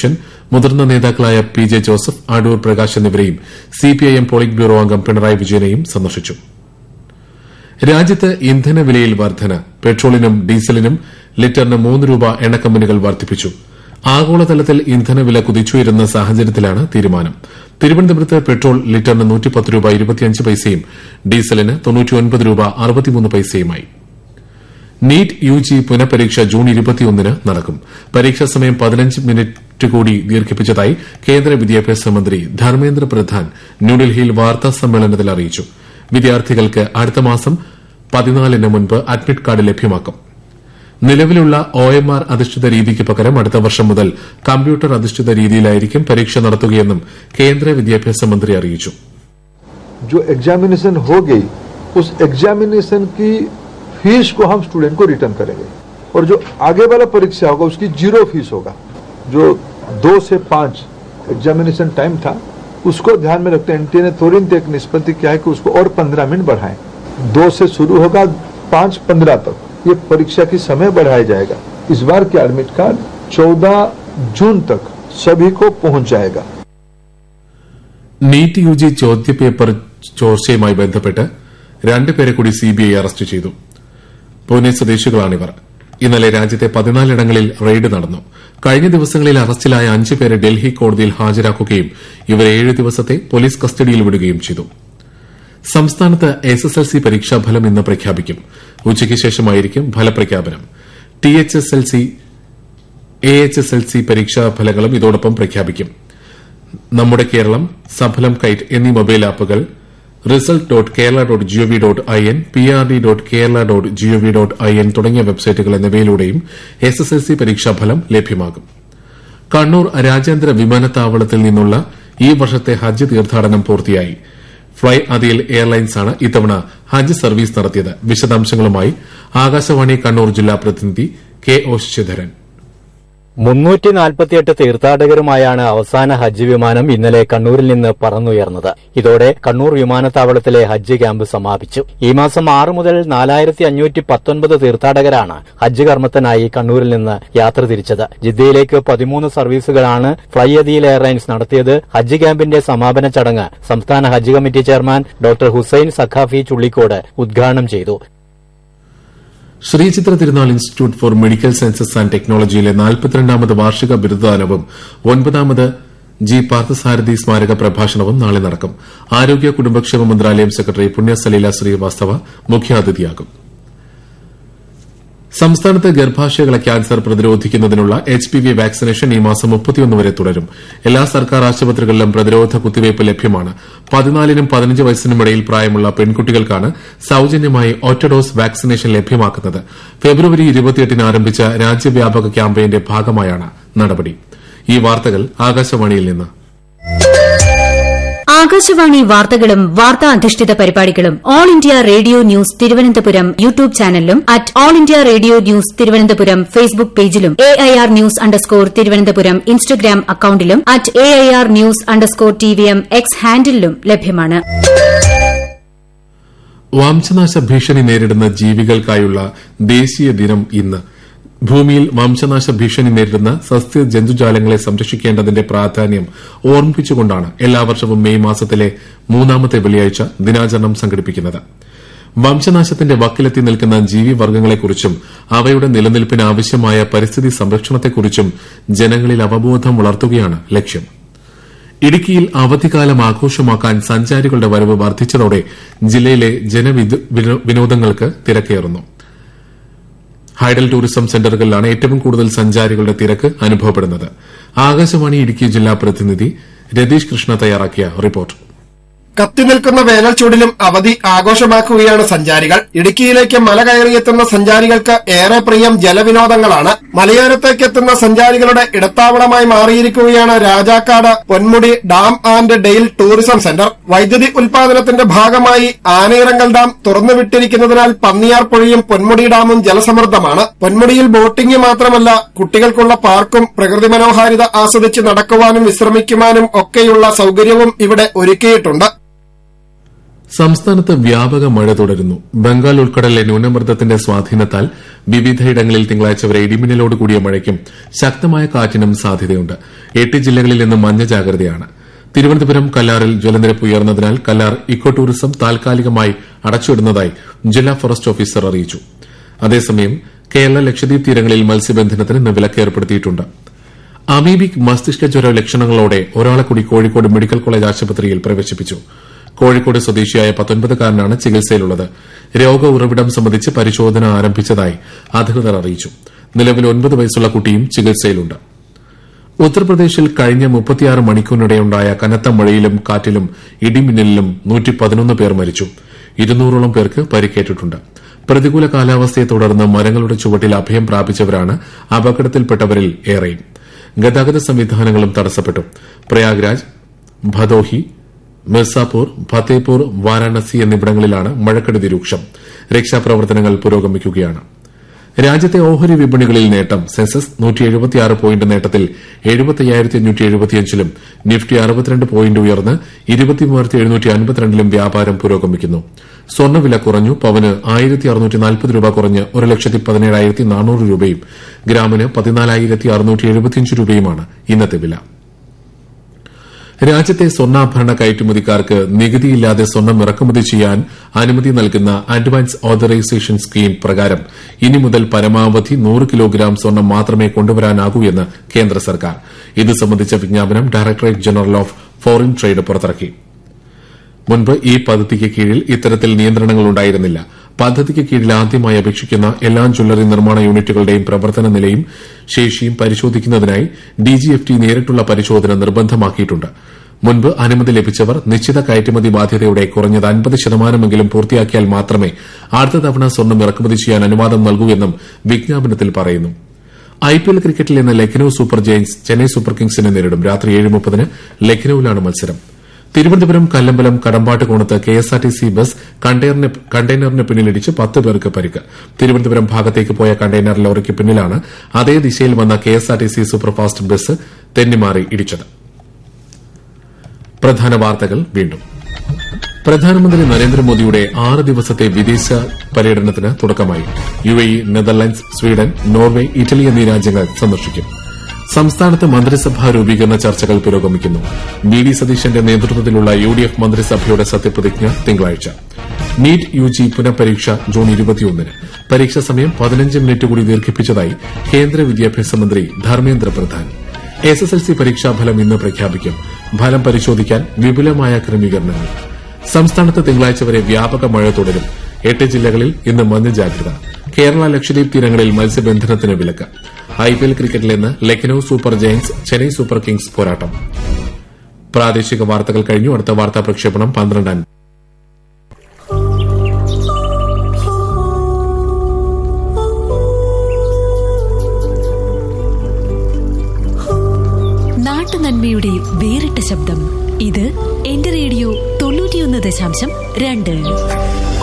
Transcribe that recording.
സതീശൻ മുതിർന്ന നേതാക്കളായ P J Joseph Adoor Prakash എന്നിവരെയും സിപിഐഎം പോളിറ്റ് ബ്യൂറോ അംഗം പിണറായി വിജയനെയും സന്ദർശിച്ചു രാജ്യത്ത് ഇന്ധനവിലയിൽ വർധന പെട്രോളിനും ഡീസലിനും ലിറ്ററിന് മൂന്ന് രൂപ എണ്ണക്കമ്പനികൾ വർദ്ധിപ്പിച്ചു ആഗോളതലത്തിൽ ഇന്ധനവില കുതിച്ചുയരുന്ന സാഹചര്യത്തിലാണ് തീരുമാനം തിരുവനന്തപുരത്ത് പെട്രോൾ ലിറ്ററിന് നൂറ്റിപ്പത്ത് രൂപ ഇരുപത്തിയഞ്ച് പൈസയും ഡീസലിന് തൊണ്ണൂറ്റിയൊൻപത് രൂപ അറുപത്തിമൂന്ന് പൈസയുമായി നീറ്റ് യു ജി പുനഃപരീക്ഷ ജൂൺ ഇരുപത്തിയൊന്നിന് നടക്കും പരീക്ഷാ സമയം പതിനഞ്ച് മിനിറ്റ് കൂടി ദീർഘിപ്പിച്ചതായി കേന്ദ്ര വിദ്യാഭ്യാസ മന്ത്രി ധർമ്മേന്ദ്ര പ്രധാൻ ന്യൂഡൽഹിയിൽ വാർത്താ സമ്മേളനത്തിൽ അറിയിച്ചു വിദ്യാർത്ഥികൾക്ക് അടുത്ത മാസം പതിനാലിന് മുൻപ് അഡ്മിറ്റ് കാർഡ് ലഭ്യമാക്കും നിലവിലുള്ള ഒ എം ആർ അധിഷ്ഠിത രീതിക്ക് പകരം അടുത്ത വർഷം മുതൽ കമ്പ്യൂട്ടർ അധിഷ്ഠിത രീതിയിലായിരിക്കും പരീക്ഷ നടത്തുകയെന്നും കേന്ദ്ര വിദ്യാഭ്യാസ മന്ത്രി അറിയിച്ചു जो एग्जामिनेशन हो गई उस एग्जामिनेशन की फीस को हम स्टूडेंट को रिटर्न करेंगे और जो आगे वाला परीक्षा होगा उसकी जीरो फीस होगा जो दो से पांच एग्जामिनेशन टाइम था उसको ध्यान में रखते एनटीए ने तुरंत एक निष्पत्ति किया है कि उसको और पंद्रह मिनट बढ़ाएं दो से शुरू होगा पांच पंद्रह तक ये परीक्षा की समय बढ़ाया जाएगा इस बार के एडमिट कार्ड चौदह जून तक सभी को पहुंच जाएगा നീറ്റ് യു ജി ചോദ്യപേപ്പർ ചോർച്ചയുമായി ബന്ധപ്പെട്ട് രണ്ടുപേരെ കൂടി സിബിഐ അറസ്റ്റ് ചെയ്തു പൂനെ സ്വദേശികളാണിവർ ഇന്നലെ രാജ്യത്തെ പതിനാലിടങ്ങളിൽ റെയ്ഡ് നടന്നു കഴിഞ്ഞ ദിവസങ്ങളിൽ അറസ്റ്റിലായ അഞ്ച് പേരെ ഡൽഹി കോടതിയിൽ ഹാജരാക്കുകയും ഇവരെ ഏഴ് ദിവസത്തെ പോലീസ് കസ്റ്റഡിയിൽ വിടുകയും ചെയ്തു സംസ്ഥാനത്ത് എസ് എസ് എൽ സി പരീക്ഷാഫലം ഇന്ന് പ്രഖ്യാപിക്കും ഉച്ചയ്ക്ക് ശേഷമായിരിക്കും ഫലപ്രഖ്യാപനം T H S L C A H S L C പരീക്ഷാഫലങ്ങളും ഇതോടൊപ്പം പ്രഖ്യാപിക്കും നമ്മുടെ കേരളം സഫലം കൈറ്റ് എന്നീ മൊബൈൽ ആപ്പുകൾ result dot Kerala dot GOV dot I N P R D dot Kerala dot GOV dot I N തുടങ്ങിയ വെബ്സൈറ്റുകൾ എന്നിവയിലൂടെയും എസ് എസ് എൽ സി പരീക്ഷാഫലം ലഭ്യമാകും കണ്ണൂർ രാജ്യാന്തര വിമാനത്താവളത്തിൽ നിന്നുള്ള ഈ വർഷത്തെ ഹജ്ജ് തീർത്ഥാടനം പൂർത്തിയായി ഫ്ളൈ അതിൽ എയർലൈൻസാണ് ഇത്തവണ ഹജ്ജ് സർവീസ് നടത്തിയത് വിശദാംശങ്ങളുമായി ആകാശവാണി കണ്ണൂർ ജില്ലാ പ്രതിനിധി കെ ഒ ശശിധരൻ മുന്നൂറ്റി നാൽപ്പത്തിയെട്ട് തീർത്ഥാടകരുമായാണ് അവസാന ഹജ്ജ് വിമാനം ഇന്നലെ കണ്ണൂരിൽ നിന്ന് പറന്നുയർന്നത് ഇതോടെ കണ്ണൂർ വിമാനത്താവളത്തിലെ ഹജ്ജ് ക്യാമ്പ് സമാപിച്ചു ഈ മാസം ആറ് മുതൽ നാലായിരത്തി അഞ്ഞൂറ്റി പത്തൊൻപത് തീർത്ഥാടകരാണ് ഹജ്ജ് കർമ്മത്തിനായി കണ്ണൂരിൽ നിന്ന് യാത്ര തിരിച്ചത് ജിദ്ദയിലേക്ക് പതിമൂന്ന് സർവീസുകളാണ് ഫ്ളൈ അദീൽ എയർലൈൻസ് നടത്തിയത് ഹജ്ജ് ക്യാമ്പിന്റെ സമാപന ചടങ്ങ് സംസ്ഥാന Hajj committee chairman doctor Hussain Saqafi Chullikode ഉദ്ഘാടനം ചെയ്തു Sree Chitra Thirunal Institute for Medical Sciences and ടെക്നോളജിയിലെ നാൽപ്പത്തിരണ്ടാമത് വാർഷിക ബിരുദദാനവും ഒൻപതാമത് ജി പാർത്ഥസാരഥി സ്മാരക പ്രഭാഷണവും നാളെ നടക്കും ആരോഗ്യ കുടുംബക്ഷേമ മന്ത്രാലയം സെക്രട്ടറി പുണ്യ സലീല ശ്രീവാസ്തവ മുഖ്യാതിഥിയാകും സംസ്ഥാനത്ത് ഗർഭാശയകള ക്യാൻസർ പ്രതിരോധിക്കുന്നതിനുള്ള എച്ച് പി വി വാക്സിനേഷൻ ഈ മാസം മുപ്പത്തിയൊന്ന് വരെ തുടരും എല്ലാ സർക്കാർ ആശുപത്രികളിലും പ്രതിരോധ കുത്തിവയ്പ് ലഭ്യമാണ് പതിനാലിനും പതിനഞ്ച് വയസ്സിനും ഇടയിൽ പ്രായമുള്ള പെൺകുട്ടികൾക്കാണ് സൌജന്യമായി ഒറ്റ ഡോസ് വാക്സിനേഷൻ ലഭ്യമാക്കുന്നത് ഫെബ്രുവരി ഇരുപത്തിയെട്ടിന് ആരംഭിച്ച രാജ്യവ്യാപക ക്യാമ്പയിന്റെ ഭാഗമായാണ് നടപടി ഈ വാർത്തകൾ ആകാശവാണിയിൽ നിന്ന് ആകാശവാണി വാർത്തകളും വാർത്താ അധിഷ്ഠിത പരിപാടികളും All India Radio news Thiruvananthapuram YouTube ചാനലിലും at All India Radio news Thiruvananthapuram Facebook പേജിലും A I R news underscore Thiruvananthapuram Instagram അക്കൌണ്ടിലും at A I R news underscore T V M X ഹാൻഡിലും ലഭ്യമാണ് വംശനാശ ഭീഷണി നേരിടുന്ന ജീവികൾക്കായുള്ള ദേശീയ ദിനം ഇന്ന് ഭൂമിയിൽ വംശനാശ ഭീഷണി നേരിടുന്ന സസ്യ ജന്തുജാലങ്ങളെ സംരക്ഷിക്കേണ്ടതിന്റെ പ്രാധാന്യം ഓർമ്മിപ്പിച്ചുകൊണ്ടാണ് എല്ലാ വർഷവും മെയ് മാസത്തിലെ മൂന്നാമത്തെ വെള്ളിയാഴ്ച ദിനാചരണം സംഘടിപ്പിക്കുന്നത് വംശനാശത്തിന്റെ വക്കിലെത്തി നിൽക്കുന്ന ജീവിവർഗ്ഗങ്ങളെക്കുറിച്ചും അവയുടെ നിലനിൽപ്പിന് ആവശ്യമായ പരിസ്ഥിതി സംരക്ഷണത്തെക്കുറിച്ചും ജനങ്ങളിൽ അവബോധം വളർത്തുകയാണ് ലക്ഷ്യം ഇടുക്കിയിൽ അവധിക്കാലം ആഘോഷമാക്കാൻ സഞ്ചാരികളുടെ വരവ് വർദ്ധിച്ചതോടെ ജില്ലയിലെ ജനവിനോദങ്ങൾക്ക് തിരക്കേറുന്നു ഹൈഡൽ ടൂറിസം സെന്ററുകളിലാണ് ഏറ്റവും കൂടുതൽ സഞ്ചാരികളുടെ തിരക്ക് അനുഭവപ്പെടുന്നത് ആകാശവാണി ഇടുക്കി ജില്ലാ പ്രതിനിധി രതീഷ് കൃഷ്ണ തയ്യാറാക്കിയ റിപ്പോർട്ട് കത്തിനിൽക്കുന്ന വേനൽ ചൂടിലും അവധി ആഘോഷമാക്കുകയാണ് സഞ്ചാരികൾ ഇടുക്കിയിലേക്ക് മല കയറിയെത്തുന്ന സഞ്ചാരികൾക്ക് ഏറെ പ്രിയം ജലവിനോദങ്ങളാണ് മലയോരത്തേക്ക് എത്തുന്ന സഞ്ചാരികളുടെ ഇടത്താവളമായി മാറിയിരിക്കുകയാണ് Rajakkad Ponmudi dam and dale tourism centre വൈദ്യുതി ഉൽപാദനത്തിന്റെ ഭാഗമായി ആനയിറങ്കൽ ഡാം തുറന്നുവിട്ടിരിക്കുന്നതിനാൽ പന്നിയാർ പുഴയും പൊന്മുടി ഡാമും ജലസമൃദ്ധമാണ് പൊന്മുടിയിൽ ബോട്ടിംഗ് മാത്രമല്ല കുട്ടികൾക്കുള്ള പാർക്കും പ്രകൃതി മനോഹാരിത ആസ്വദിച്ച് നടക്കുവാനും വിശ്രമിക്കുവാനും ഒക്കെയുള്ള സൌകര്യവും ഇവിടെ ഒരുക്കിയിട്ടുണ്ട് സംസ്ഥാനത്ത് വ്യാപക മഴ തുടരുന്നു ബംഗാൾ ഉൾക്കടലിലെ ന്യൂനമർദ്ദത്തിന്റെ സ്വാധീനത്താൽ വിവിധയിടങ്ങളിൽ തിങ്കളാഴ്ച വരെ ഇടിമിന്നലോട് കൂടിയ മഴയ്ക്കും ശക്തമായ കാറ്റിനും സാധ്യതയുണ്ട് എട്ട് ജില്ലകളിൽ ഇന്ന് മഞ്ഞ ജാഗ്രതയാണ് തിരുവനന്തപുരം കല്ലാറിൽ ജലനിരപ്പ് ഉയർന്നതിനാൽ കല്ലാർ ഇക്കോ ടൂറിസം താൽക്കാലികമായി അടച്ചുവിടുന്നതായി ജില്ലാ ഫോറസ്റ്റ് ഓഫീസർ അറിയിച്ചു അതേസമയം കേരള ലക്ഷദ്വീപ് തീരങ്ങളിൽ മത്സ്യബന്ധനത്തിന് ഇന്ന് വിലക്ക് ഏർപ്പെടുത്തിയിട്ടുണ്ട് അമീബിക് മസ്തിഷ്ക ജ്വര ലക്ഷണങ്ങളോടെ ഒരാളെ കൂടി കോഴിക്കോട് മെഡിക്കൽ കോളേജ് ആശുപത്രിയിൽ പ്രവേശിപ്പിച്ചു കോഴിക്കോട് സ്വദേശിയായ പത്തൊൻപതുകാരനാണ് ചികിത്സയിലുള്ളത് രോഗ ഉറവിടം സംബന്ധിച്ച് പരിശോധന ആരംഭിച്ചതായി അധികൃതർ അറിയിച്ചു നിലവിൽ ഒൻപത് വയസ്സുള്ള കുട്ടിയും ചികിത്സയിലുണ്ട് ഉത്തർപ്രദേശിൽ കഴിഞ്ഞ മുപ്പത്തിയാറ് മണിക്കൂറിനിടെയുണ്ടായ കനത്ത മഴയിലും കാറ്റിലും ഇടിമിന്നലിലും നൂറ്റിപ്പതിനൊന്ന് പേർ മരിച്ചു ഇരുന്നൂറോളം പേർക്ക് പരിക്കേറ്റിട്ടുണ്ട് പ്രതികൂല കാലാവസ്ഥയെ തുടർന്ന് മരങ്ങളുടെ ചുവട്ടിൽ അഭയം പ്രാപിച്ചവരാണ് അപകടത്തിൽപ്പെട്ടവരിൽ ഏറെയും ഗതാഗത സംവിധാനങ്ങളും തടസ്സപ്പെട്ടു പ്രയാഗ്രാജ് ഭദോഹി മിർസാപൂർ ഫത്തേപൂർ വാരാണസി എന്നിവിടങ്ങളിലാണ് മഴക്കെടുതി രൂക്ഷം രക്ഷാപ്രവർത്തനങ്ങൾ പുരോഗമിക്കുകയാണ് രാജ്യത്തെ ഓഹരി വിപണികളിൽ നേട്ടം സെൻസസ് പോയിന്റ് നേട്ടത്തിൽ ലും നിഫ്റ്റി അറുപത്തിരണ്ട് പോയിന്റ് ഉയർന്ന് ലും വ്യാപാരം പുരോഗമിക്കുന്നു സ്വർണ്ണവില കുറഞ്ഞു പവന് ആയിരത്തി അറുന്നൂറ്റി നാൽപ്പത് രൂപ കുറഞ്ഞ് ഒരു ലക്ഷത്തി പതിനേഴായിരത്തി നാനൂറ് രൂപയും ഗ്രാമിന് പതിനാലായിരത്തി അറുന്നൂറ്റി എഴുപത്തിയഞ്ച് രൂപയുമാണ് ഇന്നത്തെ വില രാജ്യത്തെ സ്വർണ്ണാഭരണ കയറ്റുമതിക്കാർക്ക് നികുതിയില്ലാതെ സ്വർണം ഇറക്കുമതി ചെയ്യാൻ അനുമതി നൽകുന്ന അഡ്വാൻസ് ഓതറൈസേഷൻ സ്കീം പ്രകാരം ഇനി മുതൽ പരമാവധി നൂറ് കിലോഗ്രാം സ്വർണം മാത്രമേ കൊണ്ടുവരാനാകൂ എന്ന് കേന്ദ്ര സർക്കാർ ഇത് സംബന്ധിച്ച വിജ്ഞാപനം directorate general of foreign trade പുറത്തിറക്കി മുൻപ് ഈ പദ്ധതിക്ക് കീഴിൽ ഇത്തരത്തിൽ നിയന്ത്രണങ്ങൾ ഉണ്ടായിരുന്നില്ല പദ്ധതിക്ക് കീഴിൽ ആദ്യമായി അപേക്ഷിക്കുന്ന എല്ലാ ജ്വല്ലറി നിർമ്മാണ യൂണിറ്റുകളുടെയും പ്രവർത്തന നിലയും ശേഷിയും പരിശോധിക്കുന്നതിനായി ഡിജിഎഫ്ടി നേരിട്ടുള്ള പരിശോധന നിർബന്ധമാക്കിയിട്ടുണ്ട് മുൻപ് അനുമതി ലഭിച്ചവർ നിശ്ചിത കയറ്റുമതി ബാധ്യതയുടെ കുറഞ്ഞത് അൻപത് ശതമാനമെങ്കിലും പൂർത്തിയാക്കിയാൽ മാത്രമേ അടുത്ത തവണ സ്വർണം ഇറക്കുമതി ചെയ്യാൻ അനുവാദം നൽകൂ എന്നും വിജ്ഞാപനത്തിൽ പറയുന്നു ഐപിഎൽ ക്രിക്കറ്റിൽ ഇന്ന് Lucknow super giants Chennai super കിങ്സിനെ നേരിടും രാത്രി ഏഴ് മുപ്പതിന് ലക്നൌവിലാണ് മത്സരം തിരുവനന്തപുരം കല്ലമ്പലം കടമ്പാട്ട് കോണത്ത് കെഎസ്ആർടിസി ബസ് കണ്ടെയ്നറിന് പിന്നിലിടിച്ച് പത്ത് പേർക്ക് പരിക്ക് തിരുവനന്തപുരം ഭാഗത്തേക്ക് പോയ കണ്ടെയ്നർ ലോറിക്ക് പിന്നിലാണ് അതേ ദിശയിൽ വന്ന കെഎസ്ആർടിസി സൂപ്പർഫാസ്റ്റ് ബസ് തെന്നിമാറി ഇടിച്ചത് പ്രധാന വാർത്തകൾ വീണ്ടും പ്രധാനമന്ത്രി നരേന്ദ്രമോദിയുടെ ആറ് ദിവസത്തെ വിദേശ പര്യടനത്തിന് തുടക്കമായി U A E Netherlands Sweden Norway Italy എന്നീ രാജ്യങ്ങൾ സന്ദർശിക്കും സംസ്ഥാനത്ത് മന്ത്രിസഭാ രൂപീകരണ ചർച്ചകൾ പുരോഗമിക്കുന്നു ബി ഡി സതീശന്റെ നേതൃത്വത്തിലുള്ള യു ഡി എഫ് മന്ത്രിസഭയുടെ സത്യപ്രതിജ്ഞ തിങ്കളാഴ്ച നീറ്റ് യു ജി പുനഃപരീക്ഷ ജൂൺ ഇരുപത്തിയൊന്നിന് പരീക്ഷാ സമയം പതിനഞ്ച് മിനിറ്റ് കൂടി ദീർഘിപ്പിച്ചതായി കേന്ദ്ര വിദ്യാഭ്യാസ മന്ത്രി Dharmendra Pradhan S S L C പരീക്ഷാഫലം ഇന്ന് പ്രഖ്യാപിക്കും ഫലം പരിശോധിക്കാൻ വിപുലമായ ക്രമീകരണങ്ങൾ സംസ്ഥാനത്ത് തിങ്കളാഴ്ച വരെ വ്യാപക മഴ തുടരും എട്ട് ജില്ലകളിൽ ഇന്ന് മഞ്ഞ ജാഗ്രത കേരള ലക്ഷദ്വീപ് തീരങ്ങളിൽ മത്സ്യബന്ധനത്തിന് വിലക്ക് ഐപിഎൽ ക്രിക്കറ്റിൽ ഇന്ന് Lucknow super giants Chennai super kings പോരാട്ടം പ്രാദേശിക വാർത്തകൾ കഴിഞ്ഞു അടുത്ത വാർത്താ പ്രക്ഷേപണം പന്ത്രണ്ടാം നാട്ടുനന്മയുടെ വേറിട്ട ശബ്ദം ഇത് എന്റെ റേഡിയോ തൊണ്ണൂറ്റിയൊന്ന് ദശാംശം രണ്ട്